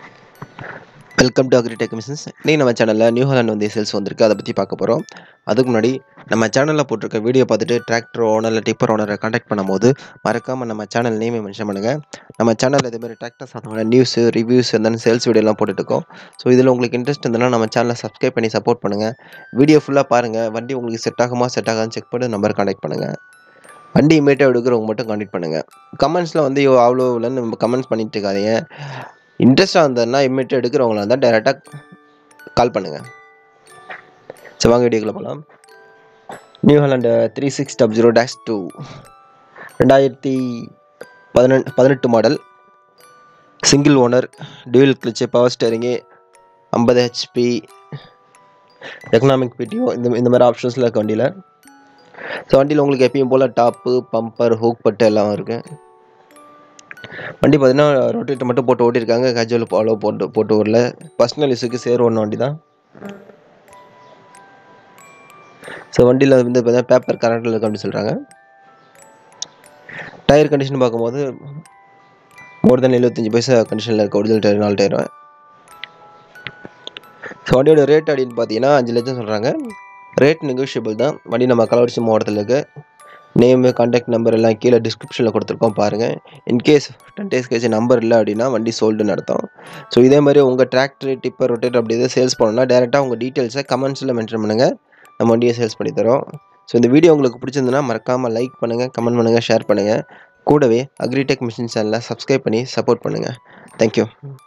welcome to agritech missions இன்றைக்கி நம்ம சேனலில் நியூ ஹாலண்ட் வந்து சேல்ஸ் வந்திருக்கு அதை பற்றி பார்க்க போகிறோம் அதுக்கு முன்னாடி நம்ம சேனலில் போட்டிருக்க வீடியோ பார்த்துட்டு டிராக்டர் ஓனர் இல்லை டிப்பர் ஓனரை காண்டாக்ட் பண்ணும்போது மறக்காமல் நம்ம சேனல் நேமே மென்ஷன் பண்ணுங்கள் நம்ம சேனலில் இதேமாதிரி டிராக்டர் சம்மந்தமான நியூஸு ரிவ்யூஸ் இருந்தாலும் சேல்ஸ் வீடியோலாம் போட்டுட்ருக்கோம் ஸோ இதில் உங்களுக்கு இன்ட்ரெஸ்ட் இருந்ததுன்னா நம்ம சேனலை சப்ஸ்கிரைப் பண்ணி சப்போர்ட் பண்ணுங்கள் வீடியோ ஃபுல்லாக பாருங்கள் வண்டி உங்களுக்கு செட் ஆகுமா செட் ஆகான்னு செக் பண்ணி நம்பர் காண்டாக்ட் பண்ணுங்கள் வண்டி இமீடியட்டாக எடுக்கிறவங்க மட்டும் காண்டாக்ட் பண்ணுங்கள் கமெண்ட்ஸில் வந்து ஐயோ அவ்வளோ இல்லைன்னு நம்ம கமெண்ட்ஸ் பண்ணிட்டு இருக்காதீங்க இன்ட்ரெஸ்ட்டாக இருந்ததுன்னா இமீடியட்டாக எடுக்கிறவங்களா இருந்தால் டேரெக்டாக கால் பண்ணுங்கள் சரி வாங்க வீடியோக்குள்ள போகலாம் New Holland three six double zero dash two ரெண்டாயிரத்தி பதினெட்டு பதினெட்டு model single owner dual clutch power steering ஐம்பது ஹெச்பி எக்கனாமிக் பிடிஓ இந்த இந்த மாதிரி ஆப்ஷன்ஸில் இருக்க வண்டியில் ஸோ வண்டியில் உங்களுக்கு எப்பயும் போல் டாப்பு பம்பர் ஹூக் பட்டு எல்லாம் இருக்குது வண்டி பார்த்தீங்கன்னா ரொட்டேட்டர் மட்டும் போட்டு ஓட்டியிருக்காங்க கேஜுவல் ஃபாலோ போட்டு போட்டு வரல பர்சனல் யூஸுக்கு சேர் ஒன்று வண்டி தான் ஸோ வண்டியில் வந்து பார்த்தீங்கன்னா பேப்பர் கரண்டில் இருக்கு அப்படின்னு சொல்கிறாங்க டயர் கண்டிஷன் பார்க்கும்போது மோர் தென் எழுபத்தஞ்சி பைசா கண்டிஷனில் இருக்க ஒரிஜினல் டயர் நாலு டயர் ஸோ வண்டியோட ரேட் அப்படின்னு பார்த்தீங்கன்னா அஞ்சு லட்சம் சொல்கிறாங்க ரேட் நெகோஷியபிள் தான் வண்டி நம்ம கலவரிச்சி மாவட்டத்தில் இருக்குது நேமு கான்டாக்ட் நம்பர் எல்லாம் கீழே டிஸ்கிரிப்ஷனில் கொடுத்துருக்கோம் பாருங்கள் இன்கேஸ் டென் டேஸ் கழிச்சு நம்பர் இல்லை அப்படின்னா வண்டி சோல்டுன்னு அர்த்தம் ஸோ இதே மாதிரி உங்கள் டிராக்டர் டிப்பர் ரொட்டேட்டர் அப்படி எதாவது சேல்ஸ் பண்ணணும்னா டேரெக்டாக உங்கள் டீட்டெயில்ஸை கமெண்ட்ஸில் மென்ஷன் பண்ணுங்கள் நம்ம வண்டியை சேல்ஸ் பண்ணி தரோம் ஸோ இந்த வீடியோ உங்களுக்கு பிடிச்சிருந்துன்னா மறக்காமல் லைக் பண்ணுங்கள் கமெண்ட் பண்ணுங்கள் ஷேர் பண்ணுங்கள் கூடவே அக்ரிடெக் மிஷின் சேனலை சப்ஸ்கிரைப் பண்ணி சப்போர்ட் பண்ணுங்கள் தேங்க்யூ